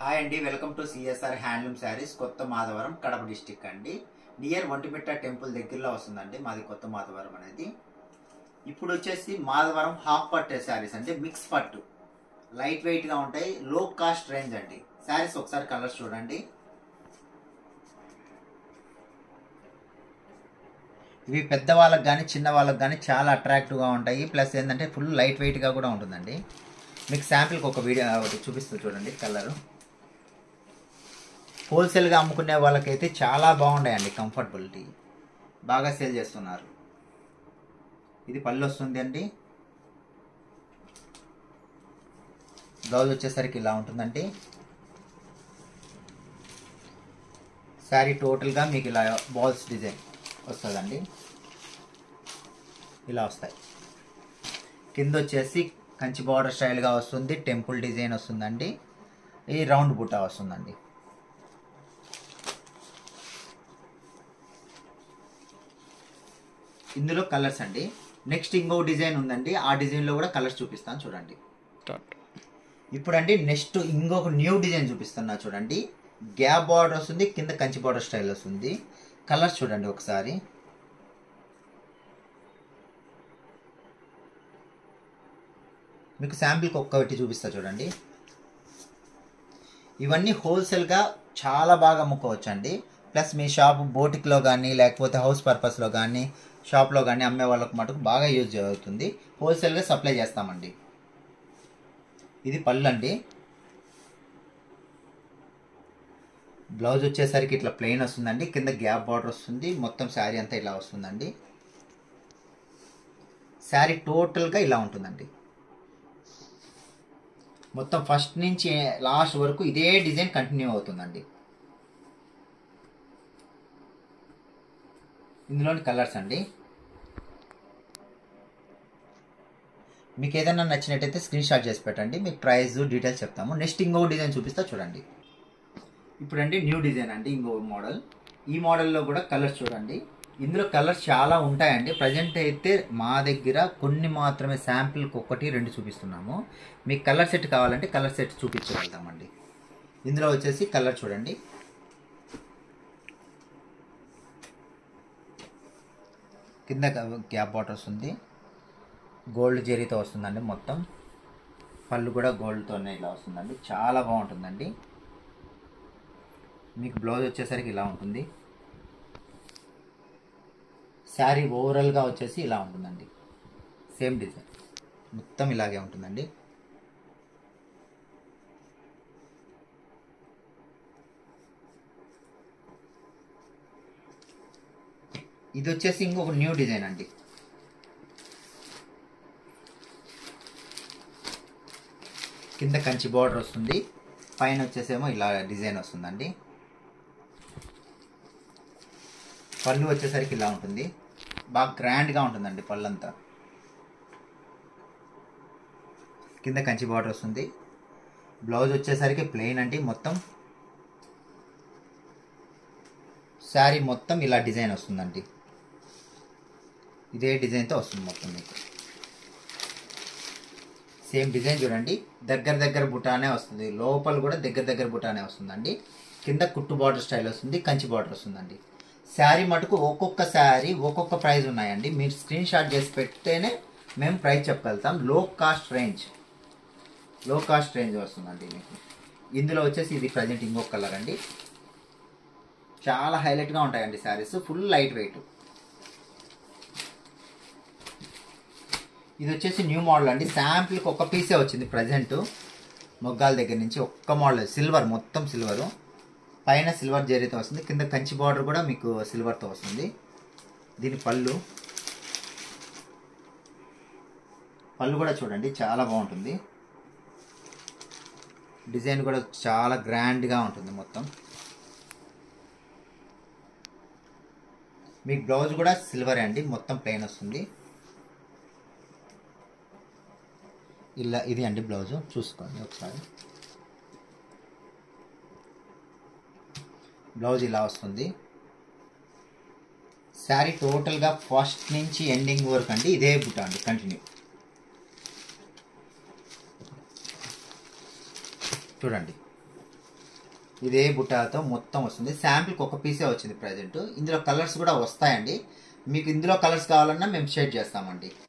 hi అండి welcome to CSR handloom sarees కొత్త Madhavaram Kadapa district అండి నియర్ ఒంటిమిట్ట టెంపుల్ దగ్గరలో వస్తుందండి మాది కొత్త మాధవరం అనేది ఇప్పుడు వచ్చేసి మాధవరం హాఫ్ పట్టు శారీస్ అంటే మిక్స్ పట్టు లైట్ వెయిట్ గా ఉంటాయి లో కాస్ట్ రేంజ్ అండి శారీస్ ఒకసారి కలర్స్ చూడండి ఇవి పెద్ద వాళ్ళకి కానీ చిన్న వాళ్ళకి కానీ చాలా అట్రాక్టివ్గా ఉంటాయి ప్లస్ ఏంటంటే ఫుల్ లైట్ వెయిట్గా కూడా ఉంటుందండి మీకు శాంపిల్కి ఒక వీడియో ఒకటి చూపిస్తూ చూడండి కలరు హోల్సేల్గా అమ్ముకునే వాళ్ళకైతే చాలా బాగుంటాయండి కంఫర్టబిలిటీ బాగా సేల్ చేస్తున్నారు ఇది పళ్ళు వస్తుంది అండి బ్లౌజ్ వచ్చేసరికి ఇలా ఉంటుందండి శారీ టోటల్గా మీకు ఇలా బాల్స్ డిజైన్ వస్తుందండి ఇలా వస్తాయి కింద వచ్చేసి కంచి బార్డర్ స్టైల్గా వస్తుంది టెంపుల్ డిజైన్ వస్తుందండి ఈ రౌండ్ బుట్ట వస్తుందండి ఇందులో కలర్స్ అండి నెక్స్ట్ ఇంకో డిజైన్ ఉందండి ఆ డిజైన్లో కూడా కలర్స్ చూపిస్తాను చూడండి ఇప్పుడు అండి నెక్స్ట్ ఇంకొక న్యూ డిజైన్ చూపిస్తున్నా చూడండి గ్యాప్ బార్డర్ వస్తుంది కింద కంచి బార్డర్ స్టైల్ వస్తుంది కలర్స్ చూడండి ఒకసారి మీకు శాంపిల్కి ఒక్కటి చూపిస్తా చూడండి ఇవన్నీ హోల్సేల్గా చాలా బాగా అమ్ముకోవచ్చు అండి ప్లస్ మీ షాప్ బోటిక్లో కానీ లేకపోతే హౌస్ పర్పస్లో కానీ షాప్లో కానీ అమ్మే వాళ్ళకు మటుకు బాగా యూజ్ అవుతుంది హోల్సేల్గా సప్లై చేస్తామండి ఇది పళ్ళు అండి బ్లౌజ్ వచ్చేసరికి ఇట్లా ప్లెయిన్ వస్తుందండి కింద గ్యాప్ బార్డర్ వస్తుంది మొత్తం శారీ అంతా ఇలా వస్తుందండి శారీ టోటల్గా ఇలా ఉంటుందండి మొత్తం ఫస్ట్ నుంచి లాస్ట్ వరకు ఇదే డిజైన్ కంటిన్యూ అవుతుందండి ఇందులోని కలర్స్ అండి మీకు ఏదైనా నచ్చినట్టయితే స్క్రీన్ షాట్ చేసి పెట్టండి మీకు ప్రైస్ డీటెయిల్స్ చెప్తాము నెక్స్ట్ ఇంకో డిజైన్ చూపిస్తా చూడండి ఇప్పుడు అండి న్యూ డిజైన్ అండి ఇంకో మోడల్ ఈ మోడల్లో కూడా కలర్స్ చూడండి ఇందులో కలర్స్ చాలా ఉంటాయండి ప్రజెంట్ అయితే మా దగ్గర కొన్ని మాత్రమే శాంపిల్కి ఒకటి రెండు చూపిస్తున్నాము మీకు కలర్ సెట్ కావాలంటే కలర్ సెట్ చూపించగలుగుతామండి ఇందులో వచ్చేసి కలర్ చూడండి కింద గ్యాప్ బాటర్ వస్తుంది గోల్డ్ జెరీతో వస్తుందండి మొత్తం పళ్ళు కూడా గోల్డ్తోనే ఇలా వస్తుందండి చాలా బాగుంటుందండి మీకు బ్లౌజ్ వచ్చేసరికి ఇలా ఉంటుంది శారీ ఓవరాల్గా వచ్చేసి ఇలా ఉంటుందండి సేమ్ డిజైన్ మొత్తం ఇలాగే ఉంటుందండి ఇది వచ్చేసి ఇంకొక న్యూ డిజైన్ అండి కింద కంచి బార్డర్ వస్తుంది పైన వచ్చేసేమో ఇలా డిజైన్ వస్తుందండి పళ్ళు వచ్చేసరికి ఇలా ఉంటుంది బాగా గ్రాండ్గా ఉంటుందండి పళ్ళంతా కింద కంచి బార్డర్ వస్తుంది బ్లౌజ్ వచ్చేసరికి ప్లెయిన్ అండి మొత్తం శారీ మొత్తం ఇలా డిజైన్ వస్తుందండి ఇదే డిజైన్తో వస్తుంది మొత్తం మీకు సేమ్ డిజైన్ చూడండి దగ్గర దగ్గర బుటానే వస్తుంది లోపల కూడా దగ్గర దగ్గర బుటానే వస్తుందండి కింద కుట్టు బార్డర్ స్టైల్ వస్తుంది కంచి బార్డర్ వస్తుందండి శారీ మటుకు ఒక్కొక్క శారీ ఒక్కొక్క ప్రైస్ ఉన్నాయండి మీరు స్క్రీన్ షాట్ చేసి పెడితేనే మేము ప్రైస్ చెప్పగలుగుతాం low cost range low cost range వస్తుందండి మీకు ఇందులో వచ్చేసి ఇది ప్రజెంట్ ఇంకొక కలర్ అండి చాలా హైలైట్గా ఉంటాయండి శారీస్ ఫుల్ లైట్ వెయిట్ ఇది వచ్చేసి న్యూ మోడల్ అండి శాంపిల్కి ఒక పీసే వచ్చింది ప్రజెంట్ మొగ్గాల దగ్గర నుంచి ఒక్క మోడల్ సిల్వర్ మొత్తం సిల్వరు పైన సిల్వర్ జరీతో వస్తుంది కింద కంచి బార్డర్ కూడా మీకు సిల్వర్తో వస్తుంది దీని పళ్ళు పళ్ళు కూడా చూడండి చాలా బాగుంటుంది డిజైన్ కూడా చాలా గ్రాండ్గా ఉంటుంది మొత్తం మీకు బ్లౌజ్ కూడా సిల్వర్ అండి మొత్తం ప్లెయిన్ వస్తుంది ఇలా ఇది అండి బ్లౌజ్ చూసుకోండి ఒకసారి బ్లౌజ్ ఇలా వస్తుంది శారీ టోటల్గా ఫస్ట్ నుంచి ఎండింగ్ వరకు అండి ఇదే బుట్ట అండి కంటిన్యూ చూడండి ఇదే బుట్టాలతో మొత్తం వస్తుంది శాంపిల్కి ఒక పీసే వచ్చింది ప్రజెంట్ ఇందులో కలర్స్ కూడా వస్తాయండి మీకు ఇందులో కలర్స్ కావాలన్నా మేము షేడ్ చేస్తామండి